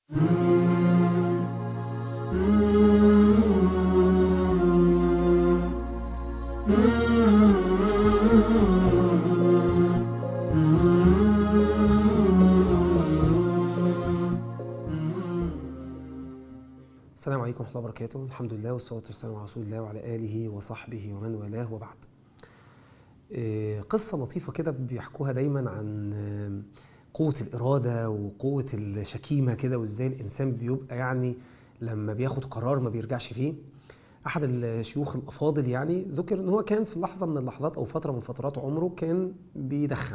السلام عليكم ورحمة الله وبركاته الحمد لله والصلاة والسلام على رسول الله وعلى آله وصحبه ومن والاه وبعد آه، قصة لطيفة كده بيحكوها دايما عن آه، قوة الإرادة وقوة الشكيمة كده وإزاي الإنسان بيبقى يعني لما بياخد قرار ما بيرجعش فيه أحد الشيوخ الأفاضل يعني ذكر إن هو كان في لحظة من اللحظات أو فترة من فترات عمره كان بيدخن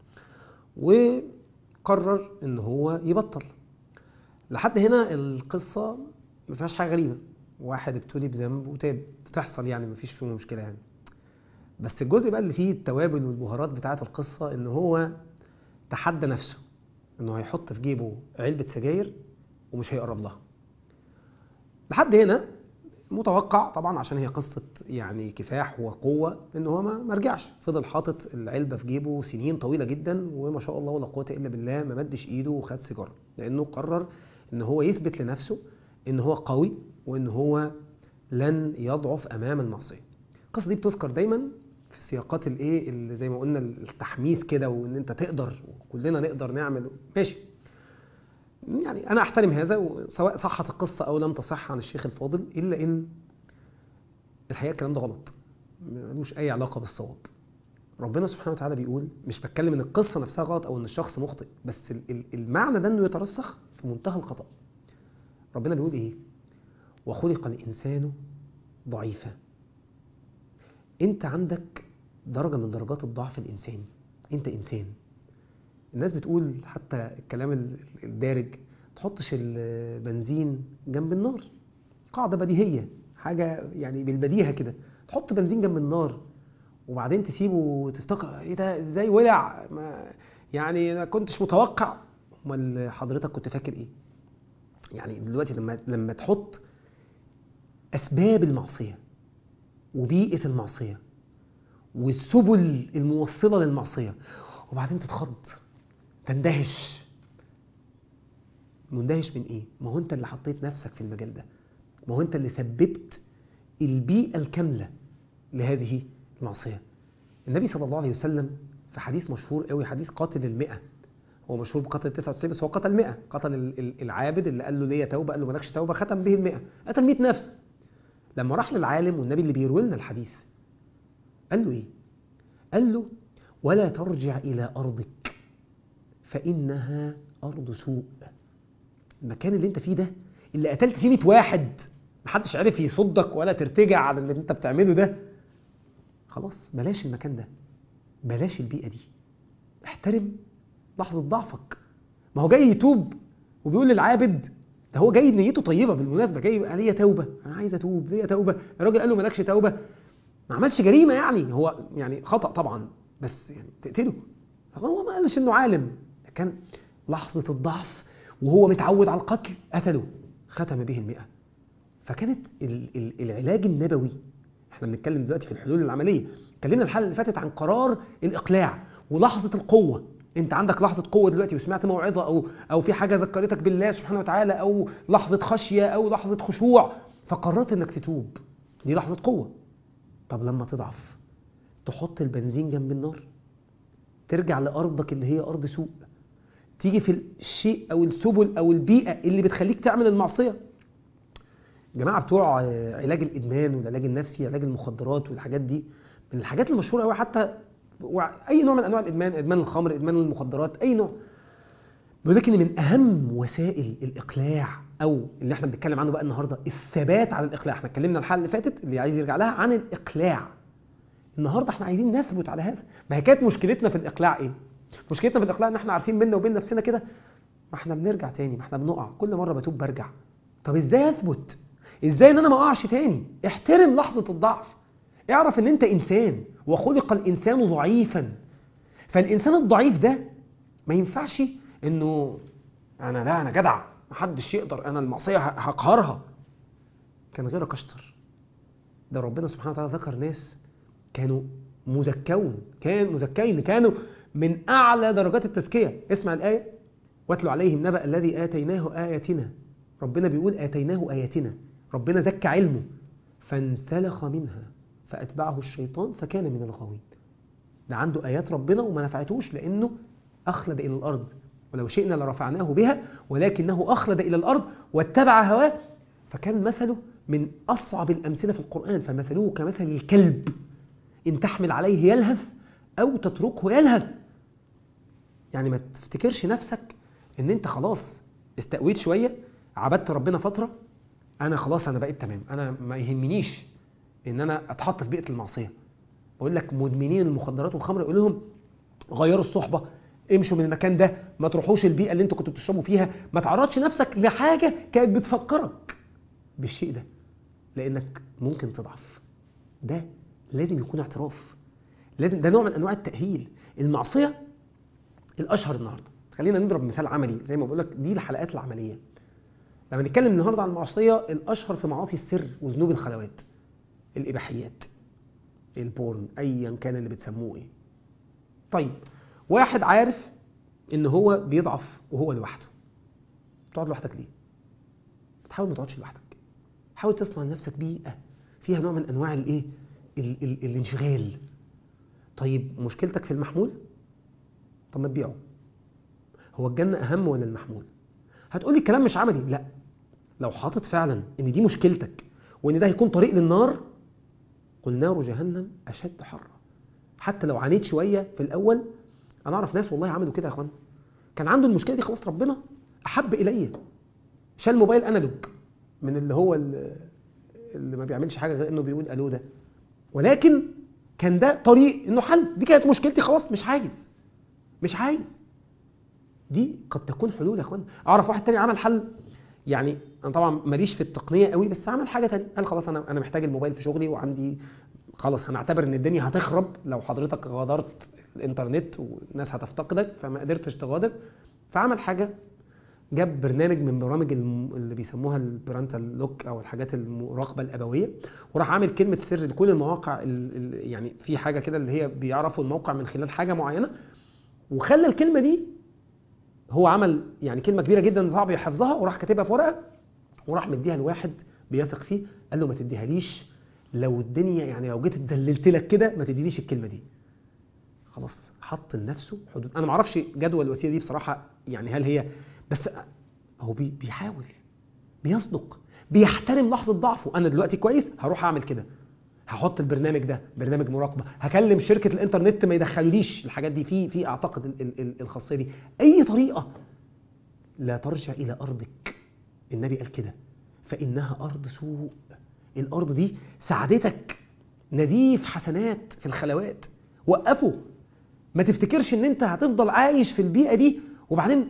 وقرر إن هو يبطل لحد هنا القصة ما فيهاش حاجة غريبة واحد ابتلي بذنب وتاب بتحصل يعني ما فيش فيه مشكلة يعني بس الجزء بقى اللي فيه التوابل والبهارات بتاعة القصة إن هو تحدى نفسه إنه هيحط في جيبه علبة سجاير ومش هيقرب لها لحد هنا متوقع طبعا عشان هي قصة يعني كفاح وقوة إن هو ما ما رجعش فضل حاطط العلبة في جيبه سنين طويلة جدا وما شاء الله ولا قوة إلا بالله ما مدش إيده وخد سيجارة لأنه قرر إن هو يثبت لنفسه إن هو قوي وإن هو لن يضعف أمام المعصية القصة دي بتذكر دايما في سياقات الايه اللي زي ما قلنا التحميس كده وان انت تقدر وكلنا نقدر نعمل ماشي يعني انا احترم هذا سواء صحت القصه او لم تصح عن الشيخ الفاضل الا ان الحقيقه الكلام ده غلط ملوش اي علاقه بالصواب ربنا سبحانه وتعالى بيقول مش بتكلم ان القصه نفسها غلط او ان الشخص مخطئ بس ال- ال- المعنى ده انه يترسخ في منتهى الخطا ربنا بيقول ايه وخلق الانسان ضعيفا انت عندك درجة من درجات الضعف الإنساني انت إنسان الناس بتقول حتى الكلام ال- الدارج تحطش البنزين جنب النار قاعدة بديهية حاجة يعني بالبديهة كده تحط بنزين جنب النار وبعدين تسيبه وتفتكر ايه ده ازاي ولع ما يعني انا كنتش متوقع امال حضرتك كنت فاكر ايه يعني دلوقتي لما لما تحط اسباب المعصيه وبيئة المعصية والسبل الموصلة للمعصية وبعدين تتخض تندهش مندهش من ايه؟ ما هو انت اللي حطيت نفسك في المجال ده ما هو انت اللي سببت البيئة الكاملة لهذه المعصية النبي صلى الله عليه وسلم في حديث مشهور قوي حديث قاتل المئة هو مشهور بقتل 99 بس هو قتل 100 قتل ال- ال- العابد اللي قال له ليا توبة قال له مالكش توبة ختم به المئة قتل 100 نفس لما راح للعالم والنبي اللي بيروي لنا الحديث قال له ايه قال له ولا ترجع الى ارضك فانها ارض سوء المكان اللي انت فيه ده اللي قتلت فيه 100 واحد محدش عرف يصدك ولا ترتجع على اللي انت بتعمله ده خلاص بلاش المكان ده بلاش البيئه دي احترم لحظه ضعفك ما هو جاي يتوب وبيقول للعابد ده هو جاي نيته طيبه بالمناسبه جاي يبقى ليا توبه انا عايز اتوب ليا توبه الراجل قال له مالكش توبه ما عملش جريمه يعني هو يعني خطا طبعا بس يعني تقتله هو ما قالش انه عالم كان لحظه الضعف وهو متعود على القتل قتله ختم به المئة فكانت ال- ال- العلاج النبوي احنا بنتكلم دلوقتي في الحلول العمليه اتكلمنا الحلقه اللي فاتت عن قرار الاقلاع ولحظه القوه انت عندك لحظه قوه دلوقتي وسمعت موعظه او او في حاجه ذكرتك بالله سبحانه وتعالى او لحظه خشيه او لحظه خشوع فقررت انك تتوب دي لحظه قوه طب لما تضعف تحط البنزين جنب النار ترجع لارضك اللي هي ارض سوء تيجي في الشيء او السبل او البيئه اللي بتخليك تعمل المعصيه جماعه بتوع آه، علاج الادمان والعلاج النفسي علاج المخدرات والحاجات دي من الحاجات المشهوره قوي حتى وع- اي نوع من انواع الادمان ادمان الخمر ادمان المخدرات اي نوع بيقول لك ان من اهم وسائل الاقلاع او اللي احنا بنتكلم عنه بقى النهارده الثبات على الاقلاع احنا اتكلمنا الحلقه اللي فاتت اللي عايز يرجع لها عن الاقلاع النهارده احنا عايزين نثبت على هذا ما هي كانت مشكلتنا في الاقلاع ايه مشكلتنا في الاقلاع ان احنا عارفين بينا وبين نفسنا كده ما احنا بنرجع تاني ما احنا بنقع كل مره بتوب برجع طب ازاي اثبت ازاي ان انا ما اقعش تاني احترم لحظه الضعف اعرف ان انت انسان وخلق الانسان ضعيفا فالانسان الضعيف ده ما ينفعش انه انا لا انا جدع محدش يقدر انا المعصيه ه- هقهرها كان غيرك اشطر ده ربنا سبحانه وتعالى ذكر ناس كانوا مزكون كان مزكين كانوا من اعلى درجات التزكيه اسمع الايه واتلو عليهم نبأ الذي آتيناه آياتنا ربنا بيقول آتيناه آياتنا ربنا زكى علمه فانسلخ منها فأتبعه الشيطان فكان من الغاوين ده عنده آيات ربنا وما نفعتوش لأنه أخلد إلى الأرض ولو شئنا لرفعناه بها ولكنه أخلد إلى الأرض واتبع هواه فكان مثله من أصعب الأمثلة في القرآن فمثله كمثل الكلب إن تحمل عليه يلهث أو تتركه يلهث يعني ما تفتكرش نفسك ان انت خلاص استقويت شوية عبدت ربنا فترة انا خلاص انا بقيت تمام انا ما يهمنيش ان انا اتحط في بيئة المعصية بقول لك مدمنين المخدرات والخمر يقول لهم غيروا الصحبة امشوا من المكان ده ما تروحوش البيئة اللي انتوا كنتوا بتشربوا فيها ما تعرضش نفسك لحاجة كانت بتفكرك بالشيء ده لانك ممكن تضعف ده لازم يكون اعتراف لازم ده نوع من انواع التأهيل المعصية الاشهر النهارده خلينا نضرب مثال عملي زي ما بقول لك دي الحلقات العمليه لما نتكلم النهارده عن المعصيه الاشهر في معاصي السر وذنوب الخلوات الاباحيات البورن ايا كان اللي بتسموه ايه طيب واحد عارف ان هو بيضعف وهو لوحده تقعد لوحدك ليه تحاول ما تقعدش لوحدك حاول تصنع لنفسك بيئه فيها نوع من انواع الايه ال- ال- الانشغال طيب مشكلتك في المحمول طب ما تبيعه هو الجنة أهم ولا المحمول هتقولي الكلام مش عملي لا لو حاطط فعلا ان دي مشكلتك وان ده هيكون طريق للنار قل نار جهنم أشد حرا حتى لو عانيت شوية في الأول أنا أعرف ناس والله عملوا كده يا أخوان كان عنده المشكلة دي خلاص ربنا أحب إلي شال موبايل أنالوج من اللي هو اللي اللي ما بيعملش حاجة غير إنه بيقول ألو ده ولكن كان ده طريق إنه حل دي كانت مشكلتي خلاص مش عايز مش عايز دي قد تكون حلول يا اخوان اعرف واحد تاني عمل حل يعني انا طبعا ماليش في التقنيه قوي بس عمل حاجه تانية قال خلاص انا انا محتاج الموبايل في شغلي وعندي خلاص هنعتبر ان الدنيا هتخرب لو حضرتك غادرت الانترنت والناس هتفتقدك فما قدرتش تغادر فعمل حاجه جاب برنامج من برامج الم- اللي بيسموها البرانتال لوك او الحاجات المراقبه الابويه وراح عامل كلمه سر لكل المواقع ال- ال- يعني في حاجه كده اللي هي بيعرفوا الموقع من خلال حاجه معينه وخلى الكلمه دي هو عمل يعني كلمه كبيره جدا صعب حفظها وراح كاتبها في ورقه وراح مديها لواحد بيثق فيه قال له ما تديهاليش لو الدنيا يعني لو جيت اتدللت لك كده ما تدينيش الكلمه دي خلاص حط لنفسه حدود انا ما اعرفش جدول الوسيله دي بصراحه يعني هل هي بس هو بي بيحاول بيصدق بيحترم لحظه ضعفه انا دلوقتي كويس هروح اعمل كده هحط البرنامج ده برنامج مراقبه هكلم شركه الانترنت ما يدخلوليش الحاجات دي في في اعتقد ال- ال- ال- الخاصيه دي اي طريقه لا ترجع الى ارضك النبي قال كده فانها ارض سوء الارض دي ساعدتك نزيف حسنات في الخلوات وقفوا ما تفتكرش ان انت هتفضل عايش في البيئه دي وبعدين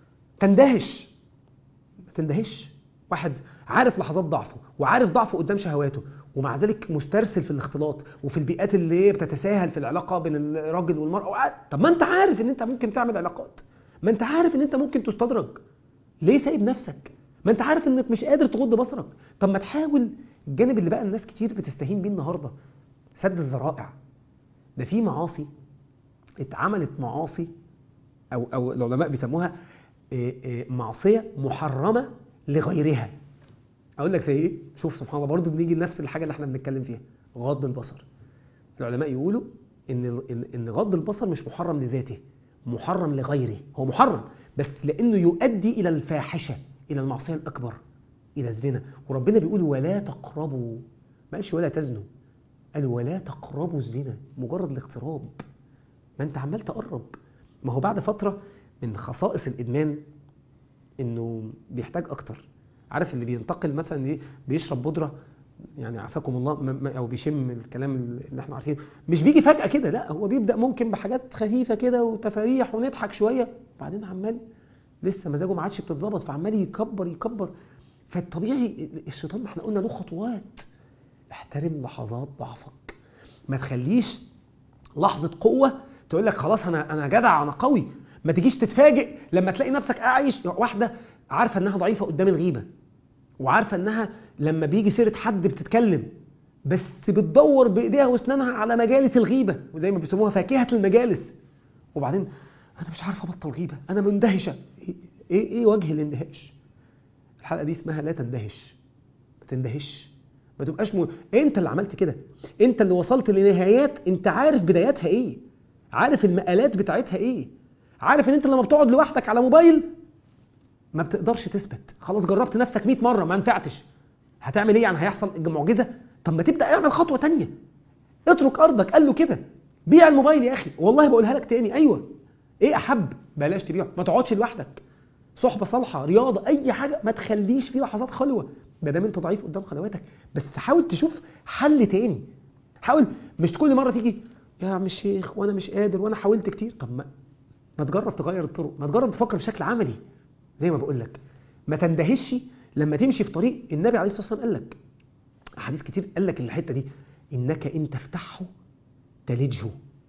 تندهش ما تندهش واحد عارف لحظات ضعفه وعارف ضعفه قدام شهواته ومع ذلك مسترسل في الاختلاط وفي البيئات اللي هي بتتساهل في العلاقه بين الراجل والمراه وع- طب ما انت عارف ان انت ممكن تعمل علاقات ما انت عارف ان انت ممكن تستدرج ليه سايب نفسك ما انت عارف انك مش قادر تغض بصرك طب ما تحاول الجانب اللي بقى الناس كتير بتستهين بيه النهارده سد الذرائع ده في معاصي اتعملت معاصي او او العلماء بيسموها إيه، إيه، معصيه محرمه لغيرها اقول لك زي ايه شوف سبحان الله برضه بنيجي لنفس الحاجه اللي احنا بنتكلم فيها غض البصر العلماء يقولوا ان ان ان غض البصر مش محرم لذاته محرم لغيره هو محرم بس لانه يؤدي الى الفاحشه الى المعصيه الاكبر الى الزنا وربنا بيقول ولا تقربوا ما قالش ولا تزنوا قال ولا تقربوا الزنا مجرد الاقتراب ما انت عمال تقرب ما هو بعد فتره من خصائص الادمان انه بيحتاج اكتر عارف اللي بينتقل مثلا ايه بيشرب بودره يعني عافاكم الله م- م- او بيشم الكلام اللي احنا عارفينه مش بيجي فجاه كده لا هو بيبدا ممكن بحاجات خفيفه كده وتفاريح ونضحك شويه بعدين عمال لسه مزاجه ما عادش بتتظبط فعمال يكبر يكبر فالطبيعي الشيطان ما احنا قلنا له خطوات احترم لحظات ضعفك ما تخليش لحظه قوه تقول لك خلاص انا انا جدع انا قوي ما تجيش تتفاجئ لما تلاقي نفسك عايش واحده عارفه انها ضعيفه قدام الغيبه وعارفه انها لما بيجي سيره حد بتتكلم بس بتدور بايديها واسنانها على مجالس الغيبه وزي ما بيسموها فاكهه المجالس وبعدين انا مش عارفه ابطل غيبه انا مندهشه ايه ايه وجه الاندهاش الحلقه دي اسمها لا تندهش ما تندهش ما تبقاش م... انت اللي عملت كده انت اللي وصلت لنهايات انت عارف بداياتها ايه عارف المقالات بتاعتها ايه عارف ان انت لما بتقعد لوحدك على موبايل ما بتقدرش تثبت خلاص جربت نفسك 100 مره ما نفعتش هتعمل ايه يعني هيحصل معجزه طب ما تبدا اعمل خطوه تانية اترك ارضك قال له كده بيع الموبايل يا اخي والله بقولها لك تاني ايوه ايه احب بلاش تبيعه ما تقعدش لوحدك صحبه صالحه رياضه اي حاجه ما تخليش في لحظات خلوه ما دام انت ضعيف قدام خلواتك بس حاول تشوف حل تاني حاول مش كل مره تيجي يا عم الشيخ وانا مش قادر وانا حاولت كتير طب ما ما تجرب تغير الطرق ما تجرب تفكر بشكل عملي زي ما بقول لك ما تندهش لما تمشي في طريق النبي عليه الصلاه والسلام قال لك احاديث كتير قال لك الحته دي انك ان تفتحه تلجه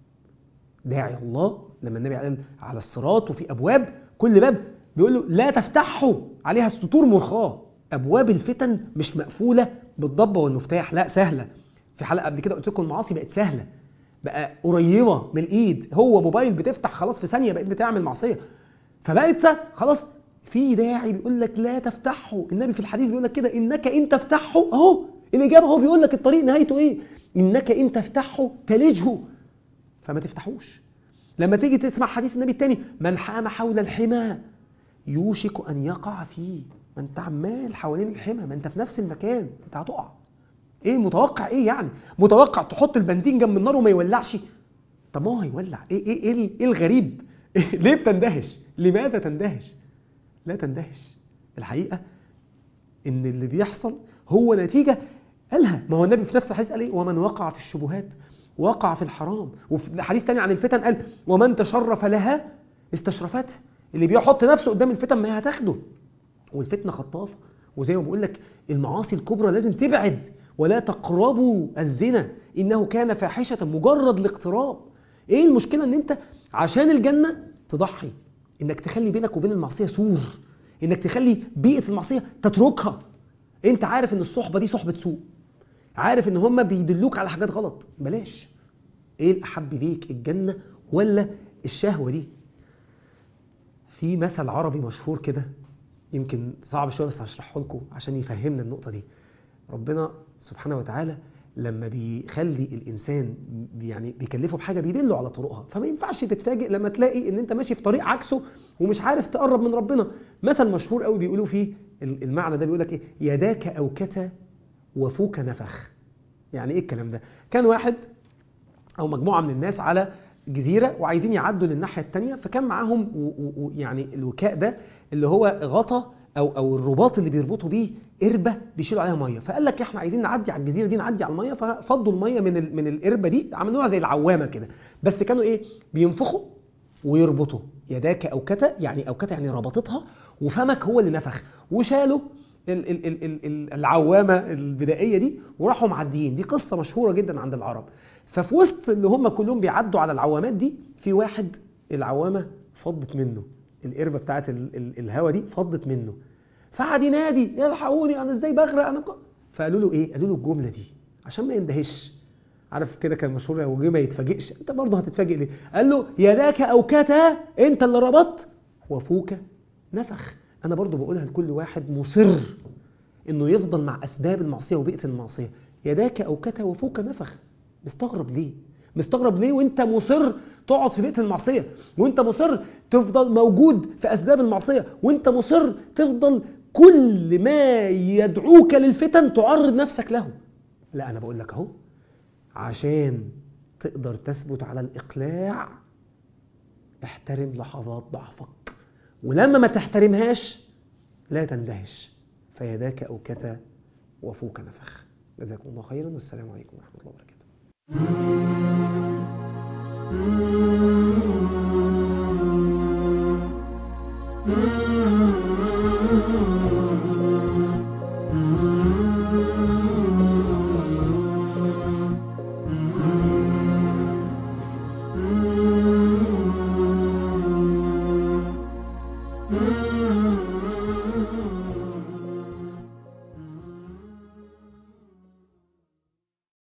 داعي الله لما النبي قال على الصراط وفي ابواب كل باب بيقول له لا تفتحه عليها السطور مرخاه ابواب الفتن مش مقفوله بالضبه والمفتاح لا سهله في حلقه قبل كده قلت لكم المعاصي بقت سهله بقى قريبه من الايد هو موبايل بتفتح خلاص في ثانيه بقيت بتعمل معصيه فبقت سهل خلاص في داعي بيقول لك لا تفتحه النبي في الحديث بيقول لك كده انك ان تفتحه اهو الاجابه هو بيقول لك الطريق نهايته ايه انك ان تفتحه تلجه فما تفتحوش لما تيجي تسمع حديث النبي التاني من حام حول الحمى يوشك ان يقع فيه ما انت عمال حوالين الحمى ما انت في نفس المكان انت هتقع ايه متوقع ايه يعني متوقع تحط البنزين جنب النار وما يولعش طب ما هو هيولع ايه ايه ايه, إيه الغريب ليه بتندهش لماذا تندهش لا تندهش الحقيقه ان اللي بيحصل هو نتيجه قالها ما هو النبي في نفس الحديث قال ايه ومن وقع في الشبهات وقع في الحرام وفي حديث تاني عن الفتن قال ومن تشرف لها استشرفتها اللي بيحط نفسه قدام الفتن ما هي هتاخده والفتنه خطافه وزي ما بقول لك المعاصي الكبرى لازم تبعد ولا تقربوا الزنا انه كان فاحشه مجرد الاقتراب ايه المشكله ان انت عشان الجنه تضحي انك تخلي بينك وبين المعصيه سور انك تخلي بيئه المعصيه تتركها انت عارف ان الصحبه دي صحبه سوء عارف ان هم بيدلوك على حاجات غلط بلاش ايه الاحب ليك الجنه ولا الشهوه دي في مثل عربي مشهور كده يمكن صعب شويه بس هشرحه لكم عشان يفهمنا النقطه دي ربنا سبحانه وتعالى لما بيخلي الانسان يعني بيكلفه بحاجه بيدله على طرقها فما ينفعش تتفاجئ لما تلاقي ان انت ماشي في طريق عكسه ومش عارف تقرب من ربنا مثل مشهور قوي بيقولوا فيه المعنى ده بيقول لك ايه يداك اوكتا وفوك نفخ يعني ايه الكلام ده كان واحد او مجموعه من الناس على جزيره وعايزين يعدوا للناحيه الثانيه فكان معاهم يعني الوكاء ده اللي هو غطا او او الرباط اللي بيربطوا بيه قربه بيشيلوا عليها ميه فقال لك احنا عايزين نعدي على الجزيره دي نعدي على الميه ففضوا الميه من ال من القربه دي عملوها زي العوامه كده بس كانوا ايه بينفخوا ويربطوا يداك اوكتا يعني اوكتا يعني ربطتها وفمك هو اللي نفخ وشالوا ال ال ال ال ال العوامه البدائيه دي وراحوا معديين دي قصه مشهوره جدا عند العرب ففي وسط اللي هم كلهم بيعدوا على العوامات دي في واحد العوامه فضت منه القربه بتاعت الهوا دي فضت منه فقعد ينادي الحقوني انا ازاي بغرق انا فقالوا له ايه قالوا له الجمله دي عشان ما يندهش عارف كده كان مشهور لو جه ما يتفاجئش انت برضه هتتفاجئ ليه قال له يداك اوكتا انت اللي ربطت وفوك نفخ انا برضه بقولها لكل واحد مصر انه يفضل مع اسباب المعصيه وبيئه المعصيه يداك اوكتا وفوك نفخ مستغرب ليه مستغرب ليه وانت مصر تقعد في بيئه المعصيه وانت مصر تفضل موجود في اسباب المعصيه وانت مصر تفضل كل ما يدعوك للفتن تعرض نفسك له لا انا بقول لك اهو عشان تقدر تثبت على الاقلاع احترم لحظات ضعفك ولما ما تحترمهاش لا تندهش فيداك اوكتا وفوك نفخ جزاكم الله خيرا والسلام عليكم ورحمه الله وبركاته